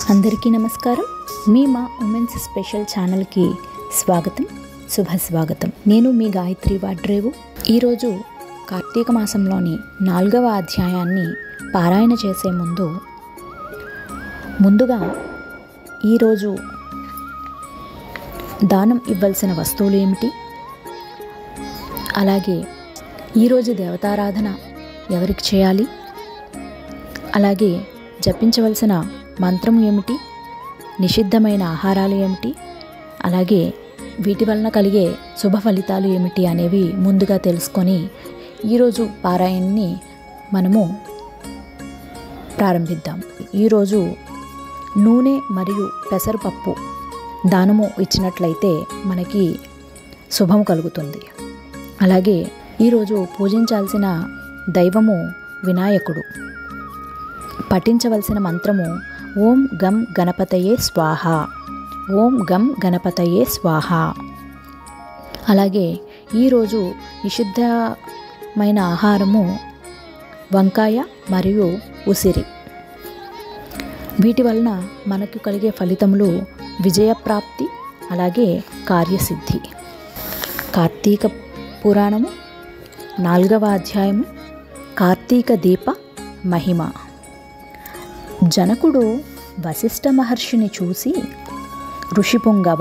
అందరికీ నమస్కారం మీ మా ఉమెన్స్ స్పెషల్ ఛానల్కి స్వాగతం శుభ స్వాగతం నేను మీ గాయత్రి వాడ్రేవు ఈరోజు కార్తీక మాసంలోని నాలుగవ అధ్యాయాన్ని పారాయణ చేసే ముందు ముందుగా ఈరోజు దానం ఇవ్వాల్సిన వస్తువులు ఏమిటి అలాగే ఈరోజు దేవతారాధన ఎవరికి చేయాలి అలాగే జపించవలసిన మంత్రం ఏమిటి నిషిద్ధమైన ఆహారాలు ఏమిటి అలాగే వీటి వలన కలిగే శుభ ఫలితాలు ఏమిటి అనేవి ముందుగా తెలుసుకొని ఈరోజు పారాయణని మనము ప్రారంభిద్దాం ఈరోజు నూనె మరియు పెసరపప్పు దానము ఇచ్చినట్లయితే మనకి శుభం కలుగుతుంది అలాగే ఈరోజు పూజించాల్సిన దైవము వినాయకుడు పఠించవలసిన మంత్రము ఓం గం గణపతయే స్వాహ ఓం గం గణపతయే స్వాహ అలాగే ఈరోజు నిషిద్ధమైన ఆహారము వంకాయ మరియు ఉసిరి వీటి వలన మనకు కలిగే ఫలితములు విజయప్రాప్తి అలాగే కార్యసిద్ధి కార్తీక పురాణము నాలుగవ అధ్యాయము కార్తీక దీప మహిమ జనకుడు వశిష్ఠ మహర్షిని చూసి ఋషిపుంగవ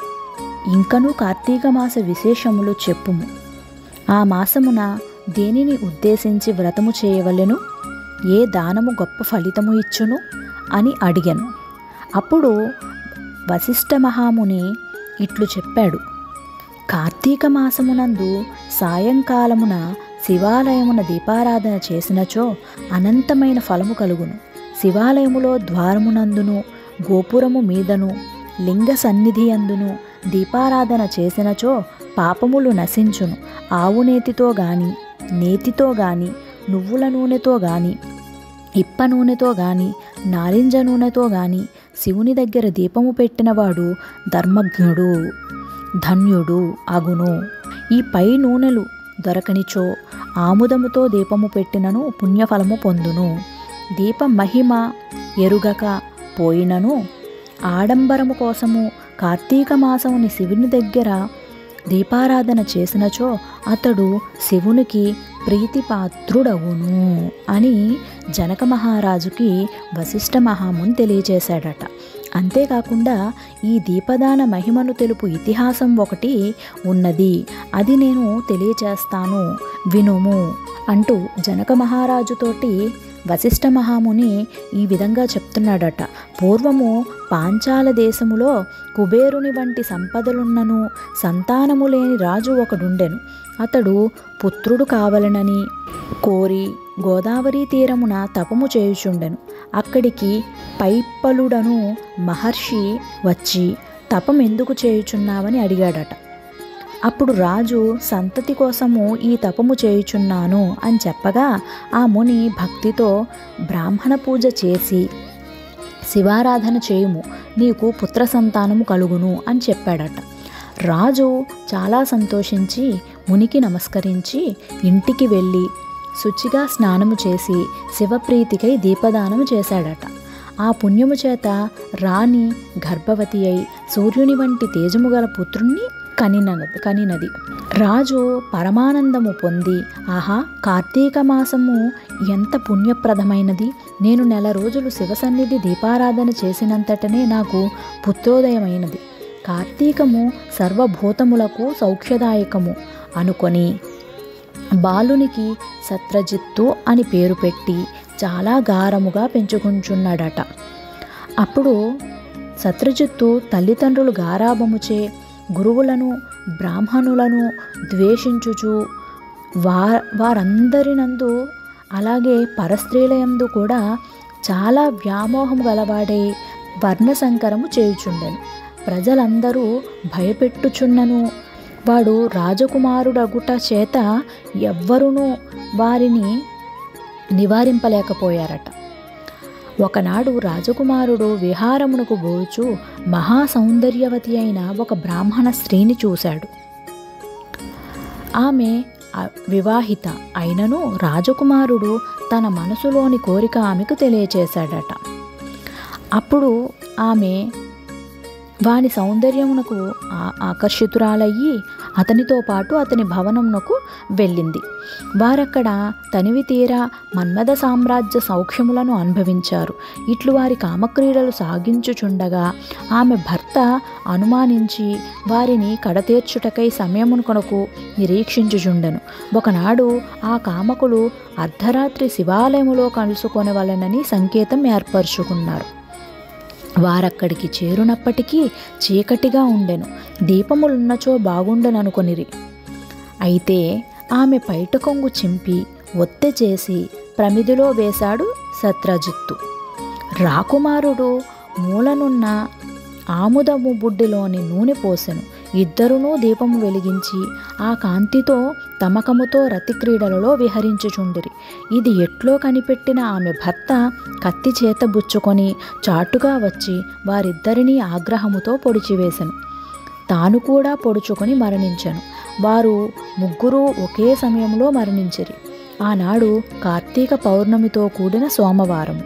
ఇంకనూ కార్తీక మాస విశేషములు చెప్పుము ఆ మాసమున దేనిని ఉద్దేశించి వ్రతము చేయవలెను ఏ దానము గొప్ప ఫలితము ఇచ్చును అని అడిగాను అప్పుడు వశిష్ఠ మహాముని ఇట్లు చెప్పాడు కార్తీక మాసమునందు సాయంకాలమున శివాలయమున దీపారాధన చేసినచో అనంతమైన ఫలము కలుగును శివాలయములో ద్వారమునందును గోపురము మీదను లింగ సన్నిధి అందును దీపారాధన చేసినచో పాపములు నశించును ఆవు నేతితో గాని నేతితో గాని నువ్వుల నూనెతో గాని ఇప్ప నూనెతో గాని నారింజ నూనెతో గాని శివుని దగ్గర దీపము పెట్టినవాడు ధర్మజ్ఞుడు ధన్యుడు అగును ఈ పై నూనెలు దొరకనిచో ఆముదముతో దీపము పెట్టినను పుణ్యఫలము పొందును దీప మహిమ ఎరుగక పోయినను ఆడంబరము కోసము కార్తీక మాసముని శివుని దగ్గర దీపారాధన చేసినచో అతడు శివునికి ప్రీతిపాత్రుడవును అని జనక మహారాజుకి వశిష్ఠ మహాముని తెలియజేశాడట అంతేకాకుండా ఈ దీపదాన మహిమను తెలుపు ఇతిహాసం ఒకటి ఉన్నది అది నేను తెలియచేస్తాను వినుము అంటూ జనక మహారాజుతోటి వశిష్ఠ మహాముని ఈ విధంగా చెప్తున్నాడట పూర్వము పాంచాల దేశములో కుబేరుని వంటి సంపదలున్నను సంతానము లేని రాజు ఒకడుండెను అతడు పుత్రుడు కావలనని కోరి గోదావరి తీరమున తపము చేయుచుండెను అక్కడికి పైప్పలుడను మహర్షి వచ్చి తపం ఎందుకు చేయుచున్నావని అడిగాడట అప్పుడు రాజు సంతతి కోసము ఈ తపము చేయుచున్నాను అని చెప్పగా ఆ ముని భక్తితో బ్రాహ్మణ పూజ చేసి శివారాధన చేయుము నీకు పుత్ర సంతానము కలుగును అని చెప్పాడట రాజు చాలా సంతోషించి మునికి నమస్కరించి ఇంటికి వెళ్ళి శుచిగా స్నానము చేసి శివప్రీతికై దీపదానము చేశాడట ఆ పుణ్యము చేత రాణి గర్భవతి అయి సూర్యుని వంటి తేజము గల పుత్రుణ్ణి కనినది కనినది రాజు పరమానందము పొంది ఆహా కార్తీక మాసము ఎంత పుణ్యప్రదమైనది నేను నెల రోజులు శివసన్నిధి దీపారాధన చేసినంతటనే నాకు పుత్రోదయమైనది కార్తీకము సర్వభూతములకు సౌఖ్యదాయకము అనుకొని బాలునికి సత్రజిత్తు అని పేరు పెట్టి చాలా గారముగా పెంచుకుంటున్నాడట అప్పుడు సత్రజిత్తు తల్లిదండ్రులు గారాబముచే గురువులను బ్రాహ్మణులను ద్వేషించుచు వా వారందరినందు అలాగే పరస్త్రీలయందు కూడా చాలా వ్యామోహం గలవాడై వర్ణసంకరము చేయుచుండెను ప్రజలందరూ భయపెట్టుచున్నను వాడు రాజకుమారుడగుట చేత ఎవ్వరునూ వారిని నివారింపలేకపోయారట ఒకనాడు రాజకుమారుడు విహారమునకు పోచు మహా సౌందర్యవతి అయిన ఒక బ్రాహ్మణ స్త్రీని చూశాడు ఆమె అ- వివాహిత అయినను రాజకుమారుడు తన మనసులోని కోరిక ఆమెకు తెలియచేశాడట అప్పుడు ఆమె వాని సౌందర్యమునకు ఆ- ఆకర్షితురాలయ్యి అతనితో పాటు అతని భవనమునకు వెళ్ళింది వారక్కడ తనివి తీరా మన్మథ సామ్రాజ్య సౌఖ్యములను అనుభవించారు ఇట్లు వారి కామక్రీడలు సాగించుచుండగా ఆమె భర్త అనుమానించి వారిని కడతీర్చుటకై సమయమును కొనకు నిరీక్షించుచుండెను ఒకనాడు ఆ కామకులు అర్ధరాత్రి శివాలయములో కలుసుకొనవలనని సంకేతం ఏర్పరచుకున్నారు వారక్కడికి చేరునప్పటికీ చీకటిగా ఉండెను దీపములున్నచో బాగుండననుకొనిరి అయితే ఆమె పైట కొంగు చింపి ఒత్తె చేసి ప్రమిదిలో వేశాడు సత్రజిత్తు రాకుమారుడు మూలనున్న ఆముదము బుడ్డిలోని నూనె పోసెను ఇద్దరునూ దీపము వెలిగించి ఆ కాంతితో తమకముతో రతి క్రీడలలో విహరించుచుండిరి ఇది ఎట్లో కనిపెట్టిన ఆమె భర్త కత్తి చేత బుచ్చుకొని చాటుగా వచ్చి వారిద్దరినీ ఆగ్రహముతో పొడిచివేశను తాను కూడా పొడుచుకొని మరణించెను వారు ముగ్గురు ఒకే సమయంలో మరణించిరి ఆనాడు కార్తీక పౌర్ణమితో కూడిన సోమవారం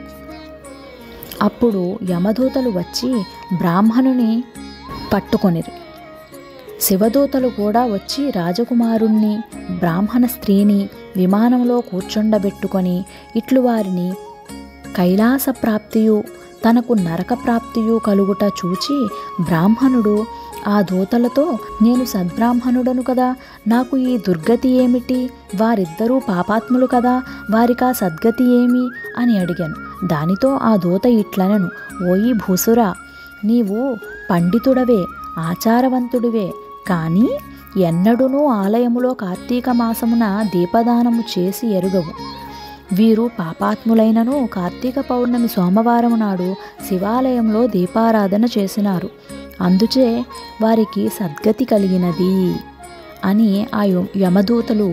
అప్పుడు యమదూతలు వచ్చి బ్రాహ్మణుని పట్టుకొనిరి శివదూతలు కూడా వచ్చి రాజకుమారుణ్ణి బ్రాహ్మణ స్త్రీని విమానంలో కూర్చుండబెట్టుకొని ఇట్లు వారిని కైలాస ప్రాప్తియు తనకు నరక ప్రాప్తియు కలుగుట చూచి బ్రాహ్మణుడు ఆ దూతలతో నేను సద్బ్రాహ్మణుడను కదా నాకు ఈ దుర్గతి ఏమిటి వారిద్దరూ పాపాత్ములు కదా వారికా సద్గతి ఏమి అని అడిగాను దానితో ఆ దూత ఇట్లనను ఓయి భూసురా నీవు పండితుడవే ఆచారవంతుడివే కానీ ఎన్నడూనూ ఆలయములో కార్తీక మాసమున దీపదానము చేసి ఎరుగవు వీరు పాపాత్ములైనను కార్తీక పౌర్ణమి సోమవారం నాడు శివాలయంలో దీపారాధన చేసినారు అందుచే వారికి సద్గతి కలిగినది అని ఆ యమ- యమదూతలు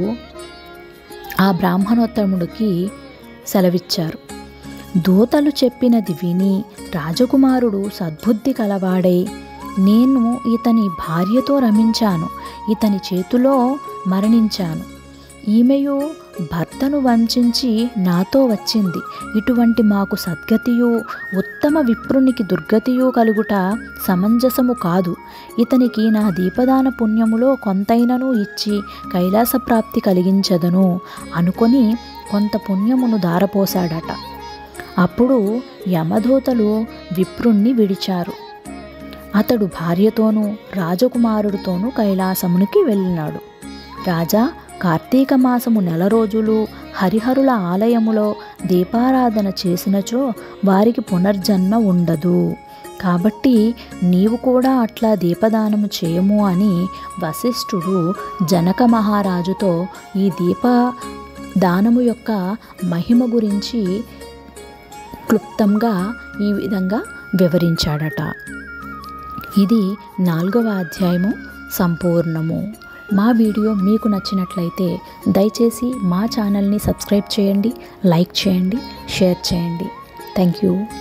ఆ బ్రాహ్మణోత్తముడికి సెలవిచ్చారు దూతలు చెప్పినది విని రాజకుమారుడు సద్బుద్ధి కలవాడై నేను ఇతని భార్యతో రమించాను ఇతని చేతిలో మరణించాను ఈమెయు భర్తను వంచించి నాతో వచ్చింది ఇటువంటి మాకు సద్గతియు ఉత్తమ విప్రునికి దుర్గతియు కలుగుట సమంజసము కాదు ఇతనికి నా దీపదాన పుణ్యములో కొంతైనను ఇచ్చి కైలాస ప్రాప్తి కలిగించదను అనుకొని కొంత పుణ్యమును దారపోశాడట అప్పుడు యమదూతలు విప్రుణ్ణి విడిచారు అతడు భార్యతోనూ రాజకుమారుడితోనూ కైలాసమునికి వెళ్ళినాడు రాజా కార్తీక మాసము నెల రోజులు హరిహరుల ఆలయములో దీపారాధన చేసినచో వారికి పునర్జన్మ ఉండదు కాబట్టి నీవు కూడా అట్లా దీపదానము చేయము అని వశిష్ఠుడు జనక మహారాజుతో ఈ దీప దానము యొక్క మహిమ గురించి క్లుప్తంగా ఈ విధంగా వివరించాడట ఇది నాలుగవ అధ్యాయము సంపూర్ణము మా వీడియో మీకు నచ్చినట్లయితే దయచేసి మా ఛానల్ని సబ్స్క్రైబ్ చేయండి లైక్ చేయండి షేర్ చేయండి థ్యాంక్ యూ